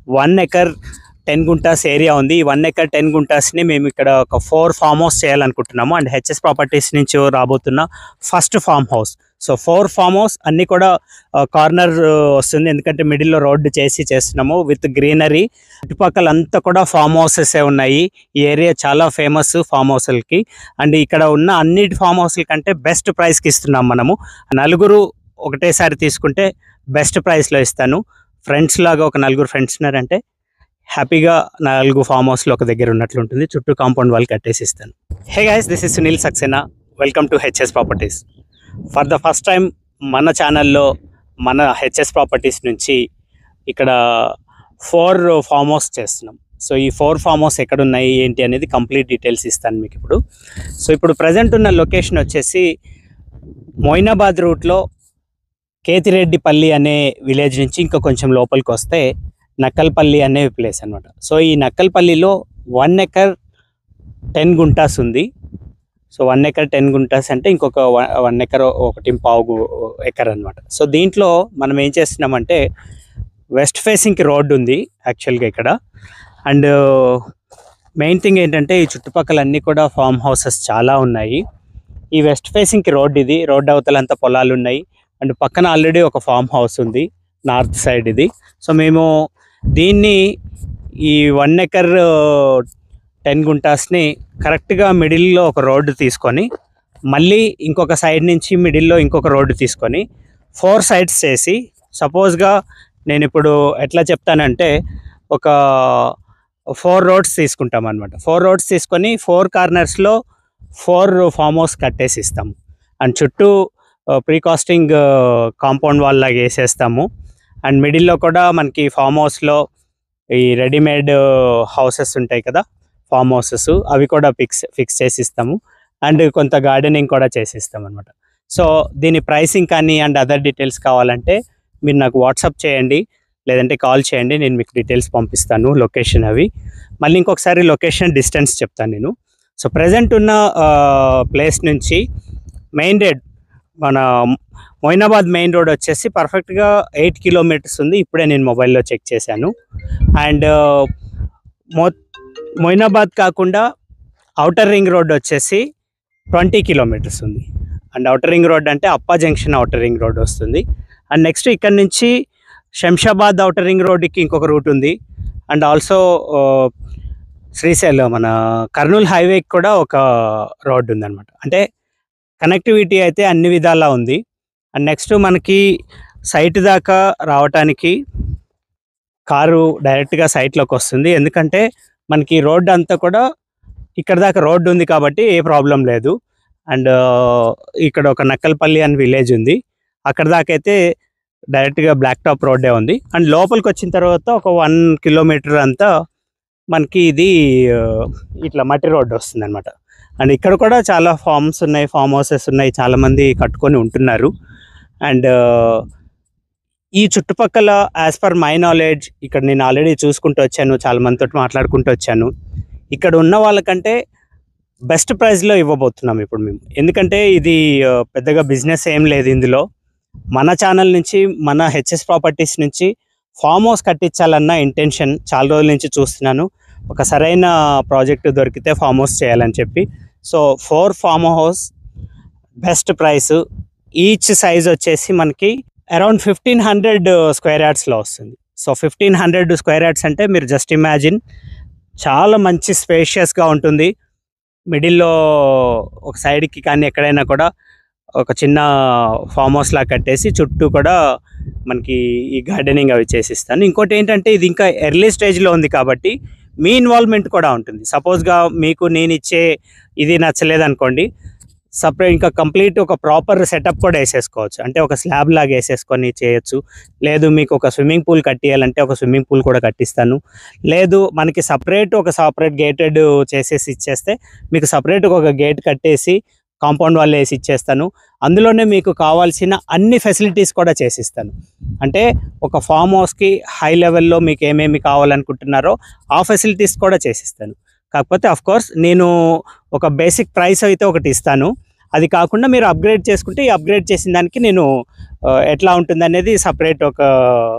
one acre ten guntas area ఉంది ఈ one acre ten గుంటాస్ని మేము ఇక్కడ ఒక ఫోర్ ఫామ్ హౌస్ చేయాలనుకుంటున్నాము అండ్ హెచ్ఎస్ ప్రాపర్టీస్ నుంచి రాబోతున్న first farm house so four farm house అన్ని కూడా కార్నర్ వస్తుంది ఎందుకంటే మిడిల్లో రోడ్డు చేసి చేస్తున్నాము విత్ గ్రీనరీ చుట్టుపక్కల అంతా కూడా ఫామ్ హౌసెస్ ఉన్నాయి ఈ ఏరియా చాలా ఫేమస్ ఫామ్ హౌస్లకి అండ్ ఇక్కడ ఉన్న అన్నిటి ఫామ్ హౌస్ల కంటే బెస్ట్ ప్రైస్కి ఇస్తున్నాం మనము నలుగురు ఒకటేసారి తీసుకుంటే బెస్ట్ ప్రైస్లో ఇస్తాను ఫ్రెండ్స్ లాగా ఒక నలుగురు ఫ్రెండ్స్ ఉన్నారంటే హ్యాపీగా నాలుగు ఫామ్ హౌస్లో ఒక దగ్గర ఉన్నట్లు ఉంటుంది చుట్టూ కాంపౌండ్ వాళ్ళు కట్టేసి ఇస్తాను hey guys this is Sunil Saxena welcome to HS properties for the first time మన ఛానల్లో మన హెచ్ఎస్ ప్రాపర్టీస్ నుంచి ఇక్కడ ఫోర్ ఫామ్ హౌస్ చేస్తున్నాం సో ఈ ఫోర్ ఫామ్ హౌస్ ఎక్కడ ఉన్నాయి ఏంటి అనేది కంప్లీట్ డీటెయిల్స్ ఇస్తాను మీకు ఇప్పుడు సో ఇప్పుడు ప్రజెంట్ ఉన్న లొకేషన్ వచ్చేసి మొయినాబాద్ రూట్లో కేతిరెడ్డిపల్లి అనే విలేజ్ నుంచి ఇంకా కొంచెం లోపలికి వస్తే నక్కల్పల్లి అనే ప్లేస్ అన్నమాట సో ఈ నక్కల్పల్లిలో వన్ ఎకర్ టెన్ గుంటాస్ ఉంది so one acre ten guntas అంటే ఇంకొక వన్ ఎకర్ ఒకటి పావు ఎకర్ అన్నమాట సో దీంట్లో మనం ఏం చేస్తున్నామంటే వెస్ట్ ఫేసింగ్కి రోడ్డు ఉంది యాక్చువల్గా ఇక్కడ అండ్ మెయిన్ థింగ్ ఏంటంటే ఈ చుట్టుపక్కల అన్నీ కూడా ఫామ్ హౌసెస్ చాలా ఉన్నాయి ఈ వెస్ట్ ఫేసింగ్కి రోడ్ ఇది రోడ్ అవతలంతా పొలాలు ఉన్నాయి అండ్ పక్కన ఆల్రెడీ ఒక ఫామ్ హౌస్ ఉంది నార్త్ సైడ్ ఇది సో మేము దీన్ని ఈ వన్ ఎకర్ టెన్ గుంటాస్ని కరెక్ట్గా మిడిల్లో ఒక రోడ్డు తీసుకొని మళ్ళీ ఇంకొక సైడ్ నుంచి మిడిల్లో ఇంకొక రోడ్డు తీసుకొని ఫోర్ సైడ్స్ చేసి సపోజ్గా నేను ఇప్పుడు ఎట్లా చెప్తానంటే ఒక ఫోర్ రోడ్స్ తీసుకుంటాం అనమాట ఫోర్ రోడ్స్ తీసుకొని ఫోర్ కార్నర్స్లో ఫోర్ ఫామ్ హౌస్ కట్టేసి ఇస్తాము అండ్ చుట్టూ ప్రీకాస్టింగ్ కాంపౌండ్ వాల్ లాగా వేసేస్తాము అండ్ మిడిల్లో కూడా మనకి ఫామ్ హౌస్లో ఈ రెడీమేడ్ హౌసెస్ ఉంటాయి కదా ఫామ్ హౌసెస్ అవి కూడా ఫిక్స్ ఫిక్స్ చేసి ఇస్తాము అండ్ కొంత గార్డెనింగ్ కూడా చేసి ఇస్తాం అనమాట సో దీని ప్రైసింగ్ కానీ అండ్ అదర్ డీటెయిల్స్ కావాలంటే మీరు నాకు వాట్సాప్ చేయండి లేదంటే కాల్ చేయండి నేను మీకు డీటెయిల్స్ పంపిస్తాను లొకేషన్ అవి మళ్ళీ ఇంకొకసారి లొకేషన్ డిస్టెన్స్ చెప్తాను నేను సో ప్రజెంట్ ఉన్న ప్లేస్ నుంచి మెయిన్ రోడ్ మన మొయినాబాద్ మెయిన్ రోడ్ వచ్చేసి పర్ఫెక్ట్గా ఎయిట్ కిలోమీటర్స్ ఉంది ఇప్పుడే నేను మొబైల్లో చెక్ చేశాను అండ్ మొ మొయినాబాద్ కాకుండా అవుటర్ రింగ్ రోడ్ వచ్చేసి ట్వంటీ కిలోమీటర్స్ ఉంది అండ్ అవుటర్ రింగ్ రోడ్ అంటే Appa junction outer ring road వస్తుంది అండ్ నెక్స్ట్ ఇక్కడ నుంచి శంషాబాద్ అవుటర్ రింగ్ రోడ్కి ఇంకొక రూట్ ఉంది అండ్ ఆల్సో శ్రీశైలం మన కర్నూలు హైవేకి కూడా ఒక రోడ్ ఉందన్నమాట అంటే కనెక్టివిటీ అయితే అన్ని విధాలా ఉంది అండ్ నెక్స్ట్ మనకి సైట్ దాకా రావటానికి కారు డైరెక్ట్గా సైట్లోకి వస్తుంది ఎందుకంటే మనకి రోడ్ అంతా కూడా ఇక్కడ దాకా రోడ్డు ఉంది కాబట్టి ఏ ప్రాబ్లం లేదు అండ్ ఇక్కడ ఒక నక్కల్పల్లి అని విలేజ్ ఉంది అక్కడ దాకా అయితే డైరెక్ట్గా బ్లాక్ టాప్ రోడ్డే ఉంది అండ్ లోపలికి వచ్చిన తర్వాత ఒక వన్ కిలోమీటర్ అంతా మనకి ఇది ఆ, ఇట్లా మట్టి రోడ్డు వస్తుంది అనమాట అండ్ ఇక్కడ కూడా చాలా ఫార్మ్స్ ఉన్నాయి ఫామ్ హౌసెస్ ఉన్నాయి చాలా మంది కట్టుకొని ఉంటున్నారు అండ్ ఈ చుట్టుపక్కల యాజ్ పర్ మై నాలెడ్జ్ ఇక్కడ నేను ఆల్రెడీ చూసుకుంటూ వచ్చాను చాలా మందితో మాట్లాడుకుంటూ వచ్చాను ఇక్కడ ఉన్న వాళ్ళకంటే బెస్ట్ ప్రైస్లో ఇవ్వబోతున్నాం ఇప్పుడు మేము ఎందుకంటే ఇది ఆ, పెద్దగా బిజినెస్ ఏం లేదు ఇందులో మన ఛానల్ నుంచి మన హెచ్ఎస్ ప్రాపర్టీస్ నుంచి ఫామ్ హౌస్ కట్టించాలన్న ఇంటెన్షన్ చాలా రోజుల నుంచి చూస్తున్నాను ఒక సరైన ప్రాజెక్ట్ దొరికితే ఫామ్ హౌస్ చేయాలని చెప్పి so four farm house best price each size వచ్చేసి మనకి అరౌండ్ ఫిఫ్టీన్ హండ్రెడ్ స్క్వేర్ యార్డ్స్లో వస్తుంది so fifteen hundred square yards అంటే మీరు జస్ట్ ఇమాజిన్ చాలా మంచి స్పేషియస్గా ఉంటుంది మిడిల్లో ఒక సైడ్కి కానీ ఎక్కడైనా కూడా ఒక చిన్న ఫామ్ హౌస్ లా కట్టేసి చుట్టూ కూడా మనకి ఈ గార్డెనింగ్ అవి చేసిస్తాను ఇంకోటి ఏంటంటే ఇది ఇంకా ఎర్లీ స్టేజ్లో ఉంది కాబట్టి మీ ఇన్వాల్వ్మెంట్ కూడా ఉంటుంది సపోజ్గా మీకు నేను ఇచ్చే ఇది నచ్చలేదు అనుకోండి సపరేట్ ఇంకా కంప్లీట్ ఒక ప్రాపర్ సెటప్ కూడా వేసేసుకోవచ్చు అంటే ఒక స్లాబ్ లాగా వేసేసుకొని చేయొచ్చు లేదు మీకు ఒక స్విమ్మింగ్ పూల్ కట్టియాలంటే ఒక స్విమ్మింగ్ పూల్ కూడా కట్టిస్తాను లేదు మనకి సపరేట్ ఒక సపరేట్ గేటెడ్ చేసేసి ఇచ్చేస్తే మీకు సపరేట్ ఒక గేట్ కట్టేసి కాంపౌండ్ వాళ్ళు వేసి ఇచ్చేస్తాను అందులోనే మీకు కావాల్సిన అన్ని ఫెసిలిటీస్ కూడా చేసిస్తాను అంటే ఒక ఫామ్ హౌస్కి హై లెవెల్లో మీకు ఏమేమి కావాలనుకుంటున్నారో ఆ ఫెసిలిటీస్ కూడా చేసిస్తాను కాకపోతే అఫ్ కోర్స్ నేను ఒక బేసిక్ ప్రైస్ అయితే ఒకటి ఇస్తాను అది కాకుండా మీరు అప్గ్రేడ్ చేసుకుంటే ఈ అప్గ్రేడ్ చేసిన దానికి నేను ఆ, ఎట్లా ఉంటుంది అనేది సపరేట్ ఒక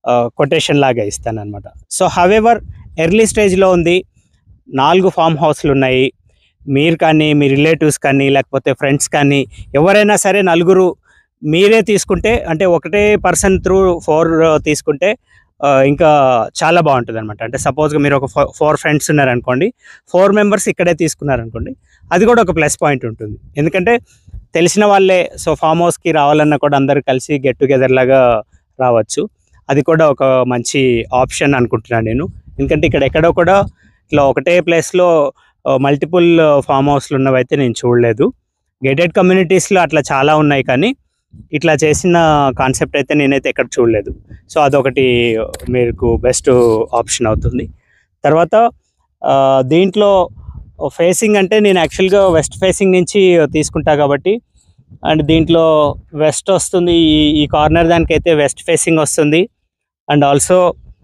కొటేషన్ లాగా ఇస్తాను అనమాట సో హవెవర్ ఎర్లీ స్టేజ్లో ఉంది నాలుగు ఫామ్ హౌస్లు ఉన్నాయి మీరు కానీ మీ రిలేటివ్స్ కానీ లేకపోతే ఫ్రెండ్స్ కానీ ఎవరైనా సరే నలుగురు మీరే తీసుకుంటే అంటే ఒకటే పర్సన్ త్రూ ఫోర్ తీసుకుంటే ఆ, ఇంకా చాలా బాగుంటుంది అనమాట అంటే సపోజ్గా మీరు ఒక ఫోర్ ఫ్రెండ్స్ ఉన్నారనుకోండి ఫోర్ మెంబర్స్ ఇక్కడే తీసుకున్నారనుకోండి అది కూడా ఒక ప్లస్ పాయింట్ ఉంటుంది ఎందుకంటే తెలిసిన వాళ్ళే సో ఫామ్ హౌస్కి రావాలన్నా కూడా అందరూ కలిసి గెట్ టుగెదర్ లాగా రావచ్చు అది కూడా ఒక మంచి ఆప్షన్ అనుకుంటున్నాను నేను ఎందుకంటే ఇక్కడ ఎక్కడో కూడా ఇట్లా ఒకటే ప్లేస్లో మల్టిపుల్ ఫామ్ హౌస్లు ఉన్నవైతే నేను చూడలేదు గేటెడ్ కమ్యూనిటీస్లో అట్లా చాలా ఉన్నాయి కానీ ఇట్లా చేసిన కాన్సెప్ట్ అయితే నేనైతే ఎక్కడ చూడలేదు సో అదొకటి మీకు బెస్ట్ ఆప్షన్ అవుతుంది తర్వాత ఆ, దీంట్లో ఫేసింగ్ అంటే నేను యాక్చువల్గా వెస్ట్ ఫేసింగ్ నుంచి తీసుకుంటా కాబట్టి అండ్ దీంట్లో వెస్ట్ వస్తుంది ఈ ఈ కార్నర్ దానికైతే వెస్ట్ ఫేసింగ్ వస్తుంది అండ్ ఆల్సో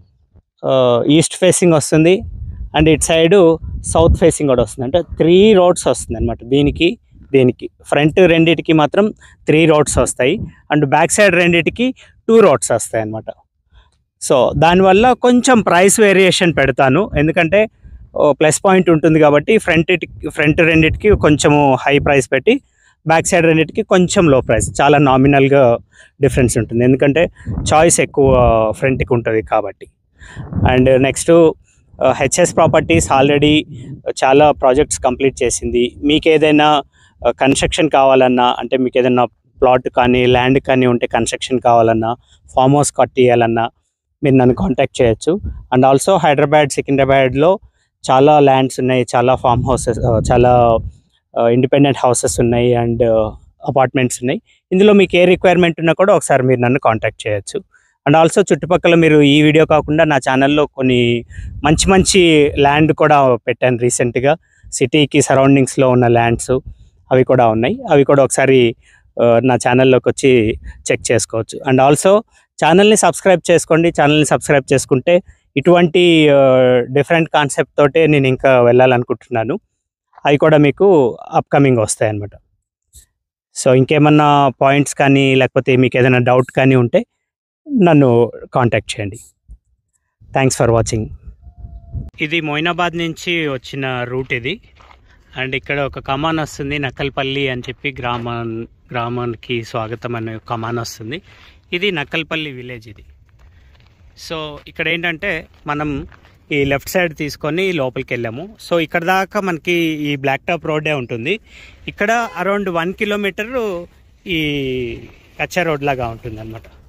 ఈస్ట్ ఫేసింగ్ వస్తుంది అండ్ ఇటు సైడు సౌత్ ఫేసింగ్ కూడా వస్తుంది అంటే త్రీ రోడ్స్ వస్తుంది అనమాట దీనికి దీనికి ఫ్రంట్ రెండిటికి మాత్రం త్రీ రోడ్స్ వస్తాయి అండ్ బ్యాక్ సైడ్ రెండిటికి టూ రోడ్స్ వస్తాయి అనమాట సో దానివల్ల కొంచెం ప్రైస్ వేరియేషన్ పెడతాను ఎందుకంటే ప్లస్ పాయింట్ ఉంటుంది కాబట్టి ఫ్రంట్ ఫ్రంట్ రెండిటికి కొంచెము హై ప్రైస్ పెట్టి బ్యాక్ సైడ్ రెండిటికి కొంచెం లో ప్రైస్ చాలా నామినల్గా డిఫరెన్స్ ఉంటుంది ఎందుకంటే చాయిస్ ఎక్కువ ఫ్రంట్కి ఉంటుంది కాబట్టి and next HS properties already చాలా ప్రాజెక్ట్స్ కంప్లీట్ చేసింది మీకు ఏదైనా కన్స్ట్రక్షన్ కావాలన్నా అంటే మీకు ఏదైనా ప్లాట్ కానీ ల్యాండ్ కానీ ఉంటే కన్స్ట్రక్షన్ కావాలన్నా ఫామ్ హౌస్ కట్టియాలన్నా మీరు నన్ను కాంటాక్ట్ చేయొచ్చు అండ్ ఆల్సో హైదరాబాద్ సికింద్రాబాద్లో చాలా ల్యాండ్స్ ఉన్నాయి చాలా ఫామ్ హౌసెస్ చాలా ఇండిపెండెంట్ హౌసెస్ ఉన్నాయి అండ్ అపార్ట్మెంట్స్ ఉన్నాయి ఇందులో మీకు ఏ రిక్వైర్మెంట్ ఉన్నా కూడా ఒకసారి మీరు నన్ను కాంటాక్ట్ చేయొచ్చు అండ్ ఆల్సో చుట్టుపక్కల మీరు ఈ వీడియో కాకుండా నా ఛానల్లో కొన్ని మంచి మంచి ల్యాండ్ కూడా పెట్టాను రీసెంట్గా సిటీకి సరౌండింగ్స్లో ఉన్న ల్యాండ్స్ అవి కూడా ఉన్నాయి అవి కూడా ఒకసారి ఆ, నా ఛానల్లోకి వచ్చి చెక్ చేసుకోవచ్చు అండ్ ఆల్సో ఛానల్ని సబ్స్క్రైబ్ చేసుకోండి ఛానల్ని సబ్స్క్రైబ్ చేసుకుంటే ఇటువంటి డిఫరెంట్ కాన్సెప్ట్ తోటే నేను ఇంకా వెళ్ళాలనుకుంటున్నాను అవి కూడా మీకు అప్కమింగ్ వస్తాయి అన్నమాట సో ఇంకేమన్నా పాయింట్స్ కానీ లేకపోతే మీకు ఏదైనా డౌట్ కానీ ఉంటే నన్ను కాంటాక్ట్ చేయండి థ్యాంక్స్ ఫర్ వాచింగ్ ఇది మొయినాబాద్ నుంచి వచ్చిన రూట్ ఇది అండ్ ఇక్కడ ఒక కమాన్ వస్తుంది నక్కల్పల్లి అని చెప్పి గ్రామం గ్రామానికి స్వాగతం అనే కమాన్ వస్తుంది ఇది నక్కల్పల్లి విలేజ్ ఇది సో ఇక్కడ ఏంటంటే మనం ఈ లెఫ్ట్ సైడ్ తీసుకొని లోపలికి వెళ్ళాము సో ఇక్కడ దాకా మనకి ఈ బ్లాక్ టాప్ రోడ్డే ఉంటుంది ఇక్కడ అరౌండ్ వన్ కిలోమీటర్ ఈ కచ్చా రోడ్ లాగా ఉంటుంది అనమాట